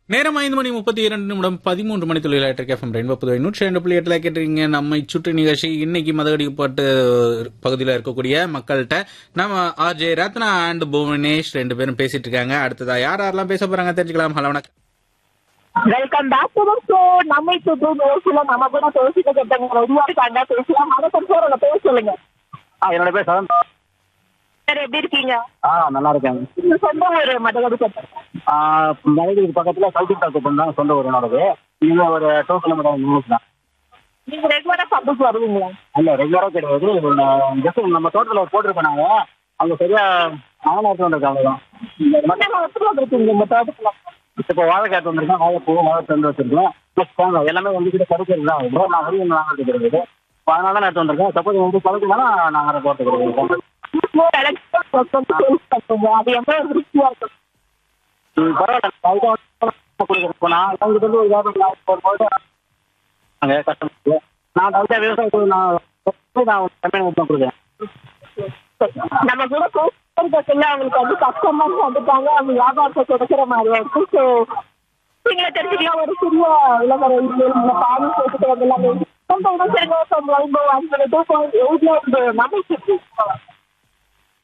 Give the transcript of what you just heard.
நேரம் ஐந்து மணி முப்பத்தி இரண்டு நிமிடம் பதிமூன்று மணி தொழிலாளர் எஃப்எம் ரெயின்போ புதுவை நூற்றி ரெண்டு புள்ளி எட்டுல கேட்டிருக்கீங்க நம்மை சுற்று நிகழ்ச்சி இன்னைக்கு மதகடிப்பட்டு பகுதியில் இருக்கக்கூடிய மக்கள்கிட்ட நம்ம ஆர்ஜே ரத்னா அண்ட் புவனேஷ் ரெண்டு பேரும் பேசிட்டு இருக்காங்க அடுத்ததா யார் யாரெல்லாம் பேச போறாங்க தெரிஞ்சுக்கலாம் ஹலோ வணக்கம் வெல்கம் பேக் டு ஷோ நம்மை சுற்று நிகழ்ச்சியில நம்ம கூட பேசிட்டு கேட்டாங்க ரெடியா இருக்காங்க பேசலாம் வணக்கம் சார் உங்க பேர் சொல்லுங்க ஆ என்னோட பேர் சதன் சார் எப்படி இருக்கீங்க ஆ நல்லா இருக்கேன் உங்க சொந்த ஒரு மதகடி கட்டம் ஆ, மலைகளுக்கு பக்கத்தில் சவுத்திக் தாக்குப்பம் தான் சொந்த ஊர் என்னோடது இங்கே ஒரு டூ கிலோமீட்டர் நியூஸ் தான் நீங்க ரெகுலரா சப்ஜெக்ட் வருவீங்களா இல்லை ரெகுலராக கிடையாது ஜஸ்ட் நம்ம தோட்டத்தில் ஒரு போட்டிருக்கோம் நாங்கள் அங்கே சரியாக ஆன எடுத்து வந்திருக்கோம் அவ்வளோதான் என்ன வருஷத்துல இருக்கீங்க இந்த தோட்டத்துல இப்போ வாழைக்காய் எடுத்து வந்திருக்கோம் வாழைப்பூ வாழை தந்து வச்சிருக்கோம் ப்ளஸ் தேங்காய் எல்லாமே வந்து கிட்ட கருக்கிறது தான் ப்ரோ நான் வெளியே வாங்கிட்டு இருக்கிறது இப்போ அதனால தான் எடுத்து வந்திருக்கேன் சப்போஸ் வந்து கருக்குனா நாங்கள் அதை போட்டுக்கிறோம் அது எவ்வளவு திருப்தியா இருக்கும் ம், பரவாயில்ல அதுதான் கொடுக்குறேன் இப்போ நான் அவங்களுக்கு வந்து ஒரு வியாபாரம் போகும்போது அங்கே கஸ்டமருக்கு நான் அதுதான் விவசாயத்துக்கு நான் நான் கம்பெனி தான் கொடுக்குறேன் நம்ம கூட பேசுறதுக்குள்ள அவங்களுக்கு வந்து கஸ்டமர்ஸ் வந்துட்டாங்க அவங்க வியாபாரத்தை கிடைக்கிற மாதிரி இருக்கு ஸோ நீங்களே தெரிஞ்சுக்கலாம் ஒரு சிறிய இளவர இந்த பாதி சேர்த்துட்டு வந்து எல்லாமே சொந்த இடம் சரிங்க சொந்த வைபவ் அஞ்சு டூ பாயிண்ட் எயிட்ல இந்த நம்பிக்கை